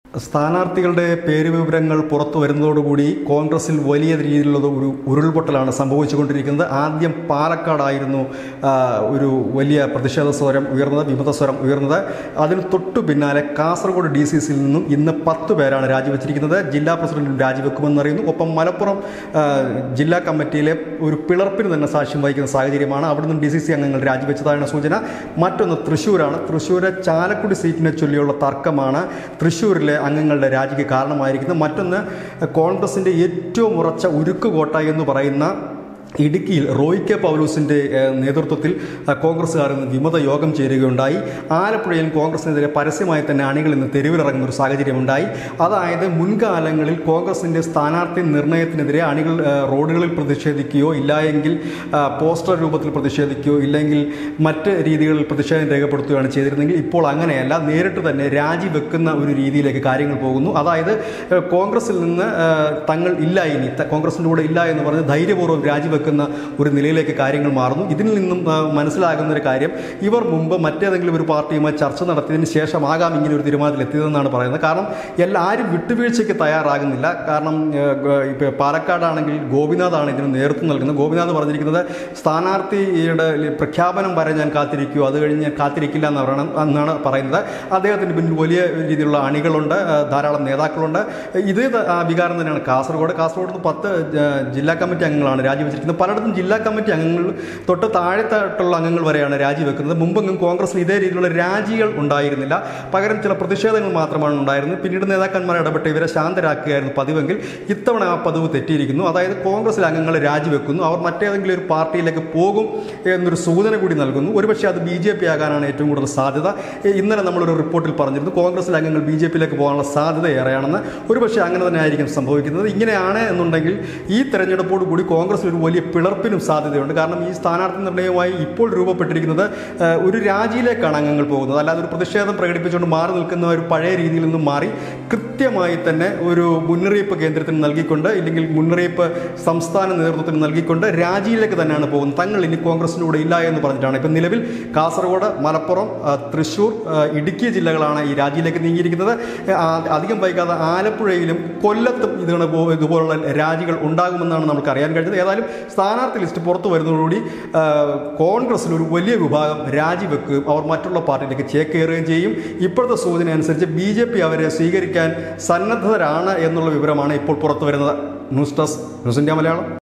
സ്ഥാനാർത്ഥികളുടെ പേര് വിവരങ്ങൾ പുറത്തു വരുന്നതോടുകൂടി കോൺഗ്രസിൽ വലിയ രീതിയിലുള്ള ഒരു ഉരുൾപൊട്ടലാണ് സംഭവിച്ചുകൊണ്ടിരിക്കുന്നത് ആദ്യം പാലക്കാടായിരുന്നു ആ, ഒരു വലിയ പ്രതിഷേധ സ്വരം ഉയർന്നത് വിമത സ്വരം ഉയർന്നത് അതിന് തൊട്ടു പിന്നാലെ കാസർഗോഡ് ഡി സി സിയിൽ നിന്നും ഇന്ന് പത്ത് പേരാണ് രാജിവെച്ചിരിക്കുന്നത് ജില്ലാ പ്രസിഡന്റും രാജിവെക്കുമെന്ന് അറിയുന്നു ഒപ്പം മലപ്പുറം ആ, ജില്ലാ കമ്മിറ്റിയിലെ ഒരു പിളർപ്പിന് തന്നെ സാക്ഷ്യം വഹിക്കുന്ന സാഹചര്യമാണ് അവിടെ നിന്നും ഡി സി സി അംഗങ്ങൾ രാജിവെച്ചതാണ് സൂചന മറ്റൊന്ന് തൃശ്ശൂരാണ് തൃശ്ശൂര് ചാലക്കുടി സീറ്റിനെ ചൊല്ലിയുള്ള തർക്കമാണ് തൃശ്ശൂരിലെ അംഗങ്ങളുടെ രാജിക്ക് കാരണമായിരിക്കുന്നത് മറ്റൊന്ന് കോൺഗ്രസിൻ്റെ ഏറ്റവും ഉറച്ച ഉരുക്കുകോട്ട എന്ന് പറയുന്ന ഇടുക്കിയിൽ റോയ് കെ പൗലൂസിൻ്റെ ഏഹ്, നേതൃത്വത്തിൽ അഹ്, കോൺഗ്രസ്സുകാർ ഇന്ന് വിമത യോഗം ചേരുകയുണ്ടായി ആലപ്പുഴയിൽ കോൺഗ്രസിനെതിരെ പരസ്യമായി തന്നെ അണികൾ ഇന്ന് തെരുവിലിറങ്ങുന്ന ഒരു സാഹചര്യമുണ്ടായി അതായത് മുൻകാലങ്ങളിൽ കോൺഗ്രസിൻ്റെ സ്ഥാനാർത്ഥി നിർണയത്തിനെതിരെ അണികൾ ഏഹ്, റോഡുകളിൽ പ്രതിഷേധിക്കുകയോ ഇല്ലായെങ്കിൽ ആ, പോസ്റ്റർ രൂപത്തിൽ പ്രതിഷേധിക്കുകയോ ഇല്ലെങ്കിൽ മറ്റ് രീതികളിൽ പ്രതിഷേധം രേഖപ്പെടുത്തുകയാണ് ചെയ്തിരുന്നെങ്കിൽ ഇപ്പോൾ അങ്ങനെയല്ല നേരിട്ട് തന്നെ രാജിവെക്കുന്ന ഒരു രീതിയിലേക്ക് കാര്യങ്ങൾ പോകുന്നു അതായത് ഏഹ്, കോൺഗ്രസിൽ നിന്ന് ഏഹ്, തങ്ങൾ ഇല്ല ഇനി ത- കോൺഗ്രസിൻ്റെ കൂടെ ഇല്ല എന്ന് പറഞ്ഞ് ധൈര്യപൂർവ്വം രാജിവെക്കുന്ന ഒരു നിലയിലേക്ക് കാര്യങ്ങൾ മാറുന്നു ഇതിൽ നിന്നും ആ, മനസ്സിലാകുന്ന ഒരു കാര്യം ഇവർ മുമ്പ് മറ്റേതെങ്കിലും ഒരു പാർട്ടിയുമായി ചർച്ച നടത്തിയതിന് ശേഷമാകാം ഇങ്ങനെ ഒരു തീരുമാനത്തിൽ എത്തിയതെന്നാണ് പറയുന്നത് കാരണം എല്ലാ ആരും വിട്ടുവീഴ്ചയ്ക്ക് തയ്യാറാകുന്നില്ല കാരണം ഇപ്പോൾ പാലക്കാടാണെങ്കിൽ ഗോപിനാഥാണ് ഇതിന് നേതൃത്വം നൽകുന്നത് ഗോപിനാഥ് പറഞ്ഞിരിക്കുന്നത് സ്ഥാനാർത്ഥിയുടെ പ്രഖ്യാപനം വരെ ഞാൻ കാത്തിരിക്കൂ അത് കഴിഞ്ഞ് ഞാൻ കാത്തിരിക്കില്ല എന്ന് പറയണം എന്നാണ് പറയുന്നത് അദ്ദേഹത്തിന് പിന്നിൽ വലിയ രീതിയിലുള്ള അണികളുണ്ട് ആ, ധാരാളം നേതാക്കളുണ്ട് ഇതേ ത- ആ, വികാരം തന്നെയാണ് കാസർഗോഡ് കാസർഗോഡ് നിന്ന് പത്ത് ജ- ജില്ലാ കമ്മിറ്റി അംഗങ്ങളാണ് രാജിവെച്ചിരിക്കുന്നത് പലയിടത്തും ജില്ലാ കമ്മിറ്റി അംഗങ്ങൾ തൊട്ട് താഴെത്തായിട്ടുള്ള അംഗങ്ങൾ വരെയാണ് രാജിവെക്കുന്നത് മുമ്പെങ്കിലും കോൺഗ്രസിൽ ഇതേ രീതിയിലുള്ള രാജികൾ ഉണ്ടായിരുന്നില്ല പകരം ചില പ്രതിഷേധങ്ങൾ മാത്രമാണ് ഉണ്ടായിരുന്നത് പിന്നീട് നേതാക്കന്മാർ ഇടപെട്ട് ഇവരെ ശാന്തരാക്കുകയായിരുന്നു പതിവെങ്കിൽ ഇത്തവണ ആ പതിവ് തെറ്റിയിരിക്കുന്നു അതായത് കോൺഗ്രസിലെ അംഗങ്ങൾ രാജിവെക്കുന്നു അവർ മറ്റേതെങ്കിലും ഒരു പാർട്ടിയിലേക്ക് പോകും എന്നൊരു സൂചന കൂടി നൽകുന്നു ഒരുപക്ഷെ അത് ബി ജെ പി ആകാനാണ് ഏറ്റവും കൂടുതൽ സാധ്യത ഏ, ഇന്നലെ നമ്മളൊരു റിപ്പോർട്ടിൽ പറഞ്ഞിരുന്നു കോൺഗ്രസിലെ അംഗങ്ങൾ ബി ജെ പിയിലേക്ക് പോകാനുള്ള സാധ്യത ഏറെയാണെന്ന് ഒരുപക്ഷെ അങ്ങനെ തന്നെ ആയിരിക്കും സംഭവിക്കുന്നത് ഇങ്ങനെയാണ് എന്നുണ്ടെങ്കിൽ ഈ തെരഞ്ഞെടുപ്പോട് കൂടി കോൺഗ്രസിൽ ഒരു വലിയ പിളർപ്പിനും സാധ്യതയുണ്ട് കാരണം ഈ സ്ഥാനാർത്ഥി നിർണയവുമായി ഇപ്പോൾ രൂപപ്പെട്ടിരിക്കുന്നത് ഏ, ഒരു രാജിയിലേക്കാണ് അംഗങ്ങൾ പോകുന്നത് അല്ലാതെ ഒരു പ്രതിഷേധം പ്രകടിപ്പിച്ചുകൊണ്ട് മാറി നിൽക്കുന്ന ഒരു പഴയ രീതിയിൽ നിന്നും മാറി കൃത്യമായി തന്നെ ഒരു മുന്നറിയിപ്പ് കേന്ദ്രത്തിന് നൽകിക്കൊണ്ട് ഇല്ലെങ്കിൽ മുന്നറിയിപ്പ് സംസ്ഥാന നേതൃത്വത്തിന് നൽകിക്കൊണ്ട് രാജിയിലേക്ക് തന്നെയാണ് പോകുന്നത് തങ്ങൾ ഇനി കോൺഗ്രസിൻ്റെ കൂടെ ഇല്ല എന്ന് പറഞ്ഞിട്ടാണ് ഇപ്പം നിലവിൽ കാസർഗോഡ് മലപ്പുറം ആ, തൃശ്ശൂർ ആ, ഇടുക്കി ജില്ലകളാണ് ഈ രാജിയിലേക്ക് നീങ്ങിയിരിക്കുന്നത് ആ, അധികം വൈകാതെ ആലപ്പുഴയിലും കൊല്ലത്തും ഇതാണ് പോ- ഇതുപോലുള്ള രാജികൾ ഉണ്ടാകുമെന്നാണ് നമുക്ക് അറിയാൻ കഴിഞ്ഞത് ഏതായാലും സ്ഥാനാർത്ഥി ലിസ്റ്റ് പുറത്തു വരുന്നതോടുകൂടി ആ, കോൺഗ്രസിൽ ഒരു വലിയ വിഭാഗം രാജിവെക്കുകയും അവർ മറ്റുള്ള പാർട്ടിയിലേക്ക് ചേക്കേറുകയും ചെയ്യും ഇപ്പോഴത്തെ സൂചന അനുസരിച്ച് ബി ജെ പി അവരെ സ്വീകരിക്കാൻ സന്നദ്ധരാണ് എന്നുള്ള വിവരമാണ് ഇപ്പോൾ പുറത്തു വരുന്നത് news desk news India Malayalam